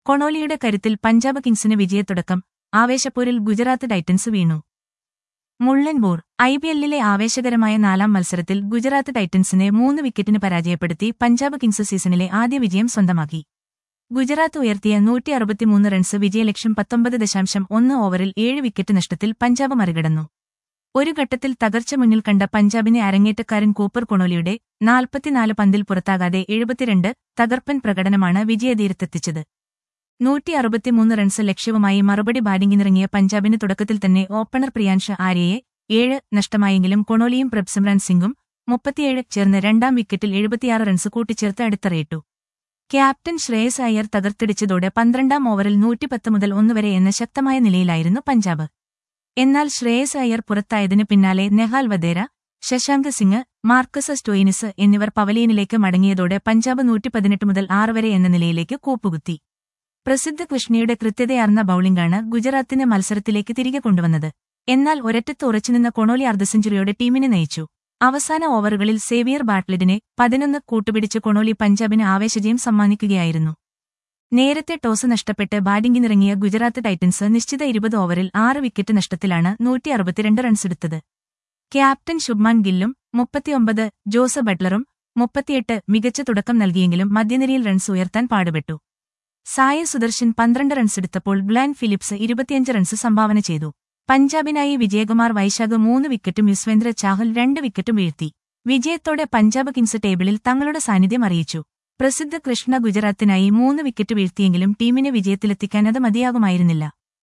കൊണോലിയുടെ കരുത്തിൽ പഞ്ചാബ് കിങ്സിന് വിജയത്തുടക്കം ആവേശപ്പോരിൽ ഗുജറാത്ത് ടൈറ്റൻസ് വീണു മുള്ളൻപൂർ ഐ പി എല്ലിലെ ആവേശകരമായ നാലാം മത്സരത്തിൽ ഗുജറാത്ത് ടൈറ്റൻസിനെ മൂന്ന് വിക്കറ്റിന് പരാജയപ്പെടുത്തി പഞ്ചാബ് കിങ്സ് സീസണിലെ ആദ്യ വിജയം സ്വന്തമാക്കി ഗുജറാത്ത് ഉയർത്തിയ നൂറ്റി അറുപത്തിമൂന്ന് റൺസ് വിജയലക്ഷ്യം പത്തൊമ്പത് ദശാംശം ഒന്ന് ഓവറിൽ ഏഴ് വിക്കറ്റ് നഷ്ടത്തിൽ പഞ്ചാബ് മറികടന്നു ഒരു ഘട്ടത്തിൽ തകർച്ച മുന്നിൽ കണ്ട പഞ്ചാബിനെ അരങ്ങേറ്റക്കാരൻ കൂപ്പർ കൊണോലിയുടെ നാൽപ്പത്തിനാല് പന്തിൽ പുറത്താകാതെ എഴുപത്തിരണ്ട് തകർപ്പൻ പ്രകടനമാണ് വിജയതീരത്തെത്തിച്ചത് നൂറ്റി അറുപത്തിമൂന്ന് റൺസ് ലക്ഷ്യവുമായി മറുപടി ബാറ്റിംഗിനിറങ്ങിയ പഞ്ചാബിന് തുടക്കത്തിൽ തന്നെ ഓപ്പണർ പ്രിയാൻഷ് ആര്യയെ ഏഴ് നഷ്ടമായെങ്കിലും കൊണോലിയും പ്രഭ്സിമ്രാൻ സിംഗും മുപ്പത്തിയേഴ് ചേർന്ന് രണ്ടാം വിക്കറ്റിൽ എഴുപത്തിയാറ് റൺസ് കൂട്ടിച്ചേർത്ത് അടിത്തറയിട്ടു ക്യാപ്റ്റൻ ശ്രേയസ് അയ്യർ തകർത്തിടിച്ചതോടെ പന്ത്രണ്ടാം ഓവറിൽ നൂറ്റിപ്പത്ത് മുതൽ ഒന്ന് വരെ എന്ന ശക്തമായ നിലയിലായിരുന്നു പഞ്ചാബ് എന്നാൽ ശ്രേയസ് അയ്യർ പുറത്തായതിനു പിന്നാലെ നെഹാൽ വധേര ശശാങ്ക് സിംഗ് മാർക്കസ് സ്റ്റോയിനിസ് എന്നിവർ പവലിയനിലേക്ക് മടങ്ങിയതോടെ പഞ്ചാബ് നൂറ്റിപ്പതിനെട്ട് മുതൽ ആറ് വരെ എന്ന നിലയിലേക്ക് കൂപ്പുകുത്തി പ്രസിദ്ധ കൃഷ്ണയുടെ കൃത്യതയാർന്ന ബൌളിംഗാണ് ഗുജറാത്തിനെ മത്സരത്തിലേക്ക് തിരികെ കൊണ്ടുവന്നത് എന്നാൽ ഒരറ്റത്ത് ഉറച്ചുനിന്ന കൊണോലി അർദ്ധ സെഞ്ചുറിയോടെ ടീമിനെ നയിച്ചു അവസാന ഓവറുകളിൽ സേവിയർ ബാട്ട്ലിഡിനെ പതിനൊന്ന് കൂട്ടുപിടിച്ച് കൊണോലി പഞ്ചാബിന് ആവേശജയം സമ്മാനിക്കുകയായിരുന്നു നേരത്തെ ടോസ് നഷ്ടപ്പെട്ട് ബാറ്റിംഗിനിറങ്ങിയ ഗുജറാത്ത് ടൈറ്റൻസ് നിശ്ചിത ഇരുപത് ഓവറിൽ ആറ് വിക്കറ്റ് നഷ്ടത്തിലാണ് നൂറ്റി അറുപത്തിരണ്ട് റൺസെടുത്തത് ക്യാപ്റ്റൻ ശുഭ്മാൻ ഗില്ലും മുപ്പത്തിയൊമ്പത് ജോസ് ബട്ട്ലറും മുപ്പത്തിയെട്ട് മികച്ച തുടക്കം നൽകിയെങ്കിലും മധ്യനിരയിൽ റൺസ് ഉയർത്താൻ പാടുപെട്ടു സായ സുദർശൻ പന്ത്രണ്ട് റൺസെടുത്തപ്പോൾ ഗ്ലാൻ ഫിലിപ്സ് ഇരുപത്തിയഞ്ച് റൺസ് സംഭാവന ചെയ്തു പഞ്ചാബിനായി വിജയകുമാർ വൈശാഖ് മൂന്ന് വിക്കറ്റും യുസ്വേന്ദ്ര ചാഹൽ രണ്ട് വിക്കറ്റും വീഴ്ത്തി വിജയത്തോടെ പഞ്ചാബ് കിങ്സ് ടേബിളിൽ തങ്ങളുടെ സാന്നിധ്യം അറിയിച്ചു പ്രസിദ്ധ കൃഷ്ണ ഗുജറാത്തിനായി മൂന്ന് വിക്കറ്റ് വീഴ്ത്തിയെങ്കിലും ടീമിനെ വിജയത്തിലെത്തിക്കാൻ അത് മതിയാകുമായിരുന്നില്ല